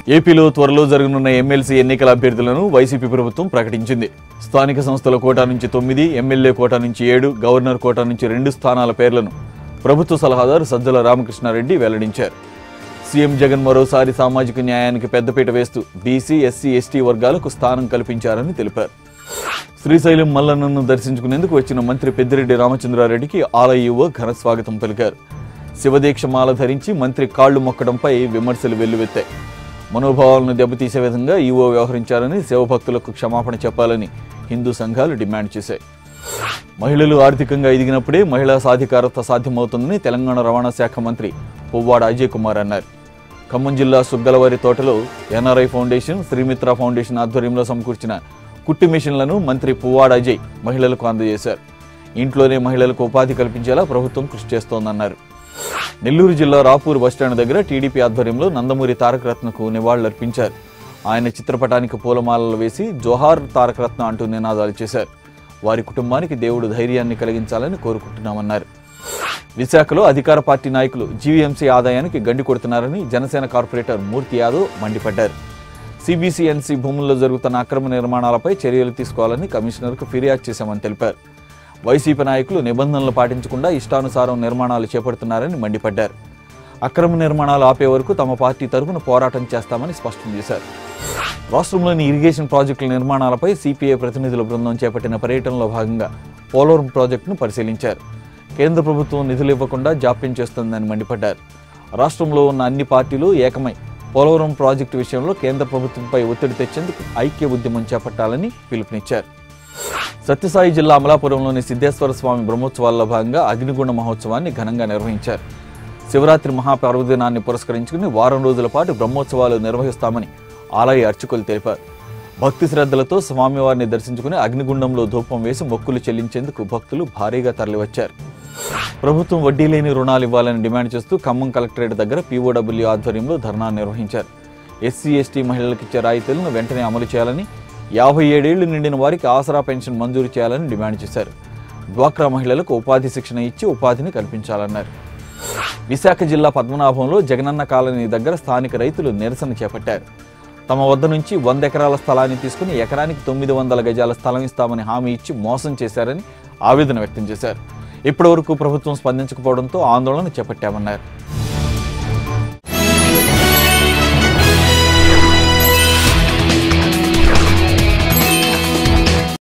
ఏపీలో త్వరలో జరగనున్న ఎమ్మెల్సీ ఎన్నికల అభ్యర్థులను వైసీపీ ప్రభుత్వం ప్రకటించింది స్థానిక సంస్థల కోటా నుంచి తొమ్మిది ఎమ్మెల్యే కోటా నుంచి ఏడు గవర్నర్ కోటా నుంచి రెండు స్థానాల పేర్లను ప్రభుత్వ సలహాదారు సజ్జల రామకృష్ణారెడ్డి వెల్లడించారు సీఎం జగన్ మరోసారి సామాజిక న్యాయానికి పెద్దపీట వేస్తూ బీసీ ఎస్సీ ఎస్టీ వర్గాలకు స్థానం కల్పించారని తెలిపారు శ్రీశైలం మల్లన్నను దర్శించుకునేందుకు వచ్చిన మంత్రి పెద్దిరెడ్డి రామచంద్రారెడ్డికి ఆలయ ఘన స్వాగతం పలికారు శివదీక్ష మాల ధరించి మంత్రి కాళ్లు మొక్కడంపై విమర్శలు వెల్లువెత్తాయి మనోభావాలను దెబ్బతీసే విధంగా ఈవో వ్యవహరించారని శివభక్తులకు క్షమాపణ చెప్పాలని హిందూ సంఘాలు డిమాండ్ చేశాయి మహిళలు ఆర్థికంగా ఎదిగినప్పుడే మహిళా సాధికారత సాధ్యమవుతుందని తెలంగాణ రవాణా శాఖ మంత్రి పువ్వాడ అజయ్ కుమార్ అన్నారు ఖమ్మం జిల్లా సుగ్గలవారి తోటలో ఎన్ఆర్ఐ ఫౌండేషన్ శ్రీమిత్ర ఫౌండేషన్ ఆధ్వర్యంలో సమకూర్చిన కుట్టి మిషన్లను మంత్రి పువ్వాడ అజయ్ మహిళలకు అందజేశారు ఇంట్లోనే మహిళలకు ఉపాధి కల్పించేలా ప్రభుత్వం కృషి చేస్తోందన్నారు నెల్లూరు జిల్లా రాపూర్ బస్టాండ్ దగ్గర టీడీపీ ఆధ్వర్యంలో నందమూరి తారక రత్నకు నివాళులర్పించారు ఆయన చిత్రపటానికి పూలమాలలు వేసి జోహార్ తారక రత్న అంటూ నినాదాలు చేశారు వారి కుటుంబానికి దేవుడు ధైర్యాన్ని కలిగించాలని కోరుకుంటున్నామన్నారు విశాఖలో అధికార పార్టీ నాయకులు జీవీఎంసీ ఆదాయానికి గండి కొడుతున్నారని జనసేన కార్పొరేటర్ మూర్తి యాదవ్ మండిపడ్డారు సిబిసిఎన్సి భూముల్లో జరుగుతున్న అక్రమ నిర్మాణాలపై చర్యలు తీసుకోవాలని కమిషనర్కు ఫిర్యాదు చేశామని తెలిపారు వైసీపీ నాయకులు నిబంధనలు పాటించకుండా ఇష్టానుసారం నిర్మాణాలు చేపడుతున్నారని మండిపడ్డారు అక్రమ నిర్మాణాలు ఆపే వరకు తమ పార్టీ తరఫున పోరాటం చేస్తామని స్పష్టం చేశారు రాష్ట్రంలోని ఇరిగేషన్ ప్రాజెక్టుల నిర్మాణాలపై సిపిఐ ప్రతినిధుల బృందం చేపట్టిన పర్యటనలో భాగంగా పోలవరం ప్రాజెక్టును పరిశీలించారు కేంద్ర ప్రభుత్వం నిధులు ఇవ్వకుండా జాప్యం చేస్తోందని మండిపడ్డారు రాష్ట్రంలో ఉన్న అన్ని పార్టీలు ఏకమై పోలవరం ప్రాజెక్టు విషయంలో కేంద్ర ప్రభుత్వంపై ఒత్తిడి తెచ్చేందుకు ఐక్య ఉద్యమం చేపట్టాలని పిలుపునిచ్చారు సత్యసాయి జిల్లా అమలాపురంలోని సిద్ధేశ్వర స్వామి బ్రహ్మోత్సవాల్లో భాగంగా అగ్నిగుండ మహోత్సవాన్ని ఘనంగా నిర్వహించారు శివరాత్రి మహాపర్వదినాన్ని పురస్కరించుకుని వారం రోజుల పాటు బ్రహ్మోత్సవాలు నిర్వహిస్తామని ఆలయ అర్చకులు తెలిపారు భక్తి శ్రద్ధలతో స్వామివారిని దర్శించుకుని అగ్నిగుండంలో ధూపం వేసి మొక్కులు చెల్లించేందుకు భక్తులు భారీగా తరలివచ్చారు ప్రభుత్వం వడ్డీ లేని రుణాలు ఇవ్వాలని డిమాండ్ చేస్తూ ఖమ్మం కలెక్టరేట్ దగ్గర పీఓడబ్ల్యూ ఆధ్వర్యంలో ధర్నా నిర్వహించారు ఎస్సీ ఎస్టీ మహిళలకు ఇచ్చే రాయితీలను వెంటనే అమలు చేయాలని యాభై ఏడేళ్లు నిండిన వారికి ఆసరా పెన్షన్ మంజూరు చేయాలని డిమాండ్ చేశారు డ్వాక్రా మహిళలకు ఉపాధి శిక్షణ ఇచ్చి ఉపాధిని కల్పించాలన్నారు విశాఖ జిల్లా పద్మనాభంలో జగనన్న కాలనీ దగ్గర స్థానిక రైతులు నిరసన చేపట్టారు తమ వద్ద నుంచి వంద ఎకరాల స్థలాన్ని తీసుకుని ఎకరానికి తొమ్మిది వందల గజాల స్థలం ఇస్తామని హామీ ఇచ్చి మోసం చేశారని ఆవేదన వ్యక్తం చేశారు ఇప్పటివరకు ప్రభుత్వం స్పందించకపోవడంతో ఆందోళన చేపట్టామన్నారు